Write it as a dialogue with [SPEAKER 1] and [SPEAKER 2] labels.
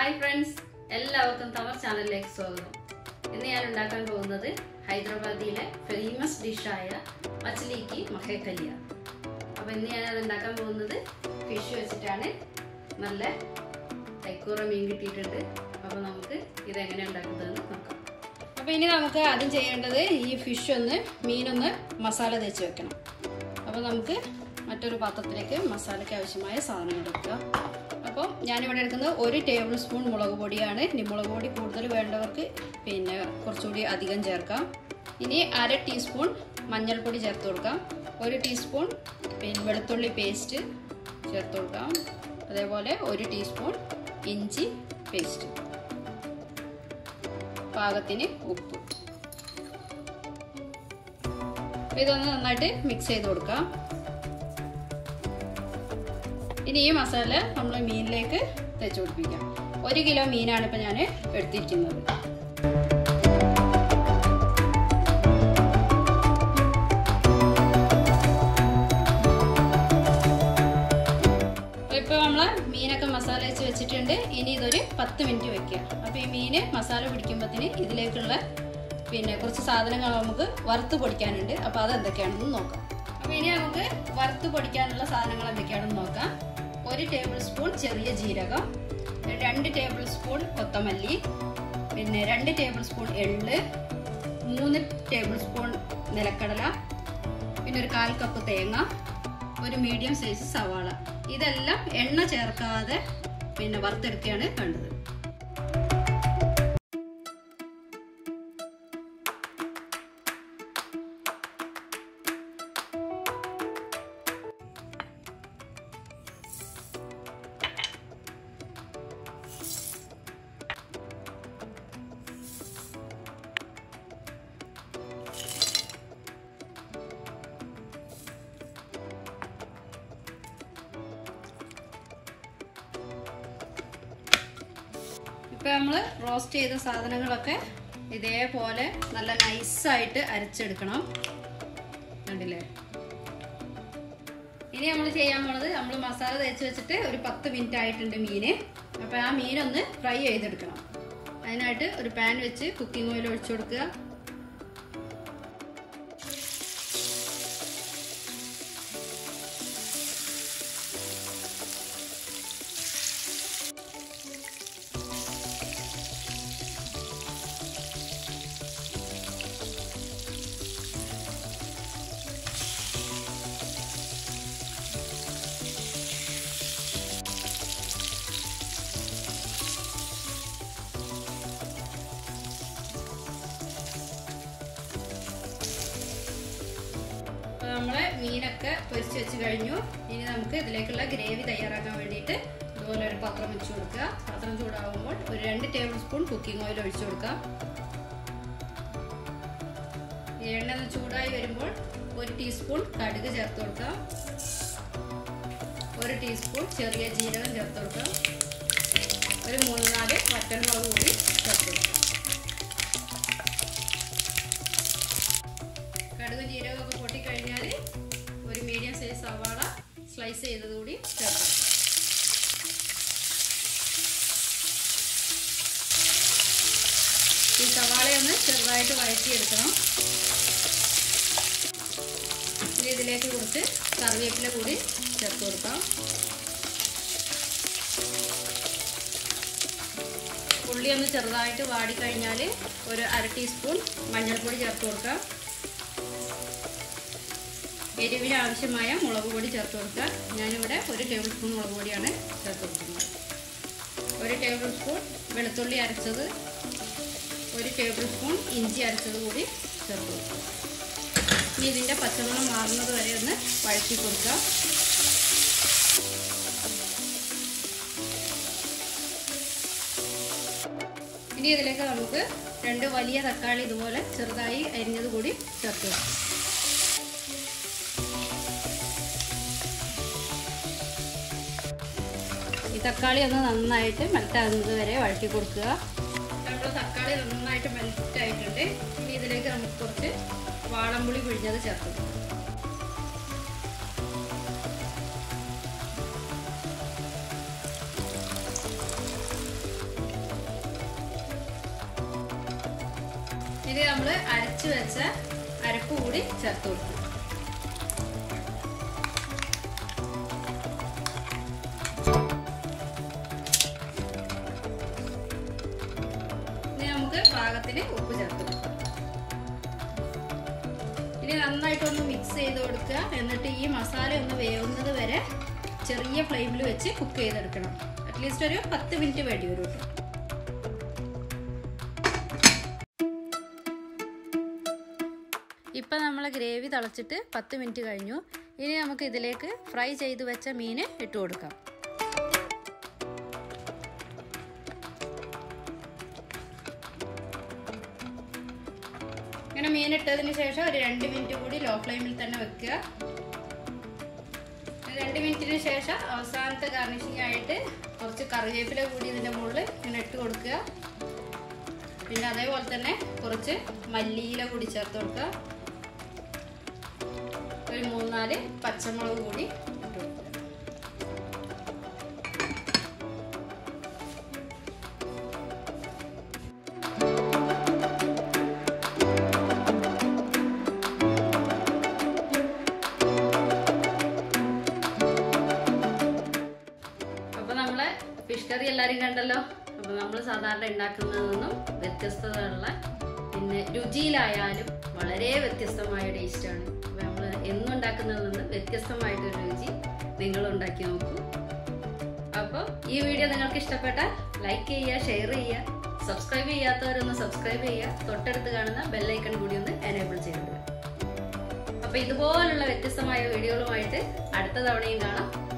[SPEAKER 1] hi friends എല്ലാവർക്കും തവർ ചാനലിലേക്ക് സ്വാഗതം ഇന്ന് ഞാൻ ഉണ്ടാക്കാൻ പോകുന്നത് ഹൈദരാബാദിയിലെ ഫേമസ് ഡിഷായ മച്ചിലിക്ക് മഹേക്കലിയ അപ്പോൾ ഇന്ന് ഞാൻ അത് ഉണ്ടാക്കാൻ പോകുന്നത് ഫിഷ് വെച്ചിട്ടാണ് നല്ല തൈക്കൂറ മീൻ കിട്ടിയിട്ടുണ്ട് അപ്പോൾ നമുക്ക് ഇതെങ്ങനെ ഉണ്ടാക്കുന്നതെന്ന് നോക്കാം അപ്പോൾ ഇനി നമുക്ക് ആദ്യം ചെയ്യേണ്ടത് ഈ ഫിഷ് ഒന്ന് മീനൊന്ന് മസാല തേച്ച് വെക്കണം അപ്പോൾ നമുക്ക് മറ്റൊരു പാത്രത്തിലേക്ക് മസാലയ്ക്ക് ആവശ്യമായ സാധനങ്ങൾ എടുക്കുക അപ്പോൾ ഞാനിവിടെ എടുക്കുന്നത് ഒരു ടേബിൾ സ്പൂൺ മുളക് പൊടിയാണ് ഇനി മുളക് പൊടി കൂടുതൽ വേണ്ടവർക്ക് പിന്നെ കുറച്ചുകൂടി അധികം ചേർക്കാം ഇനി അര ടീസ്പൂൺ മഞ്ഞൾപ്പൊടി ചേർത്ത് കൊടുക്കാം ഒരു ടീസ്പൂൺ പിന്നെ വെളുത്തുള്ളി പേസ്റ്റ് ചേർത്ത് കൊടുക്കാം അതേപോലെ ഒരു ടീസ്പൂൺ ഇഞ്ചി പേസ്റ്റ് പാകത്തിന് ഉപ്പ് ഇതൊന്ന് നന്നായിട്ട് മിക്സ് ചെയ്ത് കൊടുക്കാം ഇനി ഈ മസാല നമ്മൾ മീനിലേക്ക് തേച്ച് പിടിപ്പിക്കാം ഒരു കിലോ മീനാണ് ഇപ്പം ഞാൻ എടുത്തിരിക്കുന്നത് ഇപ്പോൾ നമ്മൾ മീനൊക്കെ മസാല വെച്ച് വെച്ചിട്ടുണ്ട് ഇനി ഇതൊരു പത്ത് മിനിറ്റ് വെക്കുക അപ്പോൾ ഈ മീൻ മസാല പിടിക്കുമ്പോഴത്തേന് ഇതിലേക്കുള്ള പിന്നെ കുറച്ച് സാധനങ്ങൾ നമുക്ക് വറുത്ത് പൊടിക്കാനുണ്ട് അപ്പോൾ അത് എന്തൊക്കെയാണെന്ന് നോക്കാം അപ്പോൾ ഇനി നമുക്ക് വറുത്ത് പൊടിക്കാനുള്ള സാധനങ്ങൾ എന്തൊക്കെയാണെന്ന് നോക്കാം ഒരു ടേബിൾ സ്പൂൺ ചെറിയ ജീരകം രണ്ട് ടേബിൾ സ്പൂൺ കൊത്തമല്ലി പിന്നെ രണ്ട് ടേബിൾ സ്പൂൺ എള്ള് മൂന്ന് ടേബിൾ സ്പൂൺ നിലക്കടല പിന്നെ ഒരു കാൽ കപ്പ് തേങ്ങ ഒരു മീഡിയം സൈസ് സവാള ഇതെല്ലാം എണ്ണ ചേർക്കാതെ പിന്നെ വറുത്തെടുക്കുകയാണ് വേണ്ടത് ഇപ്പൊ നമ്മൾ റോസ്റ്റ് ചെയ്ത സാധനങ്ങളൊക്കെ ഇതേപോലെ നല്ല നൈസായിട്ട് അരച്ചെടുക്കണം കണ്ടില്ലേ ഇനി നമ്മൾ ചെയ്യാൻ പോണത് നമ്മൾ മസാല തേച്ച് വെച്ചിട്ട് ഒരു പത്ത് മിനിറ്റ് ആയിട്ടുണ്ട് മീന് അപ്പൊ ആ മീനൊന്ന് ഫ്രൈ ചെയ്തെടുക്കണം അതിനായിട്ട് ഒരു പാൻ വെച്ച് കുക്കിംഗ് ഓയിൽ ഒഴിച്ചു കൊടുക്കുക നമ്മളെ മീനൊക്കെ പൊരിച്ച് വെച്ച് കഴിഞ്ഞു ഇനി നമുക്ക് ഇതിലേക്കുള്ള ഗ്രേവി തയ്യാറാക്കാൻ വേണ്ടിയിട്ട് ഇതുപോലെ ഒരു പാത്രം വെച്ച് കൊടുക്കുക പാത്രം ചൂടാകുമ്പോൾ ഒരു രണ്ട് ടേബിൾ സ്പൂൺ കുക്കിംഗ് ഓയിൽ ഒഴിച്ചു കൊടുക്കാം എണ്ണ ഒന്ന് ചൂടായി വരുമ്പോൾ ഒരു ടീസ്പൂൺ കടുക് ചേർത്ത് കൊടുക്കാം ഒരു ടീസ്പൂൺ ചെറിയ ജീരകം ചേർത്ത് കൊടുക്കാം ഒരു മൂന്ന് നാല് വറ്റൽമുളക് കൂടി ചേർത്ത് കൊടുക്കാം കടുക് ജീരകമൊക്കെ പൊട്ടിക്കഴിഞ്ഞാൽ ഒരു മീഡിയം സൈസ് സവാള സ്ലൈസ് ചെയ്തത് കൂടി ചേർക്കാം ഈ സവാളയൊന്ന് ചെറുതായിട്ട് വഴറ്റിയെടുക്കണം ഇനി ഇതിലേക്ക് കുറച്ച് കറിവേപ്പില കൂടി ചേർത്ത് കൊടുക്കാം ഉള്ളി ഒന്ന് ചെറുതായിട്ട് വാടിക്കഴിഞ്ഞാൽ ഒരു അര ടീസ്പൂൺ മഞ്ഞൾപ്പൊടി ചേർത്ത് കൊടുക്കാം എരിവിന് ആവശ്യമായ മുളക് പൊടി ചേർത്ത് കൊടുക്കുക ഞാനിവിടെ ഒരു ടേബിൾ സ്പൂൺ മുളക് പൊടിയാണ് ചേർത്ത് കൊടുക്കുന്നത് ഒരു ടേബിൾ സ്പൂൺ വെളുത്തുള്ളി അരച്ചത് ഒരു ടേബിൾ സ്പൂൺ ഇഞ്ചി അരച്ചത് കൂടി ചേർത്ത് കൊടുക്കുക ഇനി ഇതിൻ്റെ പച്ചമണം മാറുന്നത് വരെ ഒന്ന് വഴറ്റി കൊടുക്കുക ഇനി ഇതിലേക്ക് നമുക്ക് രണ്ട് വലിയ തക്കാളി ഇതുപോലെ ചെറുതായി അരിഞ്ഞത് കൂടി ചേർത്ത് കൊടുക്കാം ഈ തക്കാളി ഒന്ന് നന്നായിട്ട് മെൽറ്റാകുന്നത് വരെ വഴറ്റി കൊടുക്കുക നമ്മൾ തക്കാളി നന്നായിട്ട് മെൽറ്റ് ആയിട്ടുണ്ട് ഇനി ഇതിലേക്ക് നമുക്ക് കുറച്ച് വാളംപുളി പിഴിഞ്ഞത് ചേർത്ത് കൊടുക്കാം ഇനി നമ്മൾ അരച്ചു വെച്ച അരപ്പ് കൂടി ചേർത്ത് കൊടുക്കും ഇനി നമുക്ക് പാകത്തിന് ഉപ്പ് ചേർത്ത് കൊടുക്കാം ഇനി നന്നായിട്ടൊന്ന് മിക്സ് ചെയ്ത് കൊടുക്കുക എന്നിട്ട് ഈ മസാല ഒന്ന് വേവുന്നത് വരെ ചെറിയ ഫ്ലെയിമിൽ വെച്ച് കുക്ക് ചെയ്തെടുക്കണം അറ്റ്ലീസ്റ്റ് ഒരു പത്ത് മിനിറ്റ് വേണ്ടി വരും കേട്ടോ ഇപ്പം നമ്മൾ ഗ്രേവി തിളച്ചിട്ട് പത്ത് മിനിറ്റ് കഴിഞ്ഞു ഇനി നമുക്ക് ഇതിലേക്ക് ഫ്രൈ ചെയ്ത് വെച്ച മീൻ ഇട്ട് കൊടുക്കാം ഇങ്ങനെ മീൻ ഇട്ടതിന് ശേഷം ഒരു രണ്ട് മിനിറ്റ് കൂടി ലോ ഫ്ലെയിമിൽ തന്നെ വെക്കുക രണ്ട് മിനിറ്റിന് ശേഷം അവസാനത്തെ ഗാർണിഷിംഗ് ആയിട്ട് കുറച്ച് കറിവേപ്പില കൂടി ഇതിൻ്റെ മുകളിൽ ഇങ്ങനെ ഇട്ട് കൊടുക്കുക പിന്നെ അതേപോലെ തന്നെ കുറച്ച് മല്ലിയില കൂടി ചേർത്ത് കൊടുക്കുക ഒരു മൂന്നാല് പച്ചമുളക് കൂടി ഇട്ട് കൊടുക്കുക അപ്പൊ നമ്മളെ ഫിഷ് കറി എല്ലാരും കണ്ടല്ലോ അപ്പൊ നമ്മൾ സാധാരണ ഉണ്ടാക്കുന്നതിൽ നിന്നും വ്യത്യസ്തതയുള്ള പിന്നെ രുചിയിലായാലും വളരെ വ്യത്യസ്തമായ ടേസ്റ്റാണ് അപ്പൊ നമ്മൾ എന്നും ഉണ്ടാക്കുന്നതിൽ നിന്ന് വ്യത്യസ്തമായിട്ടൊരു രുചി നിങ്ങൾ ഉണ്ടാക്കി നോക്കൂ അപ്പോൾ ഈ വീഡിയോ നിങ്ങൾക്ക് ഇഷ്ടപ്പെട്ടാൽ ലൈക്ക് ചെയ്യുക ഷെയർ ചെയ്യുക സബ്സ്ക്രൈബ് ചെയ്യാത്തവരൊന്ന് സബ്സ്ക്രൈബ് ചെയ്യുക തൊട്ടടുത്ത് കാണുന്ന ബെല്ലൈക്കൺ കൂടി ഒന്ന് എനേബിൾ ചെയ്തിടുക അപ്പൊ ഇതുപോലുള്ള വ്യത്യസ്തമായ വീഡിയോകളുമായിട്ട് അടുത്ത തവണയും കാണാം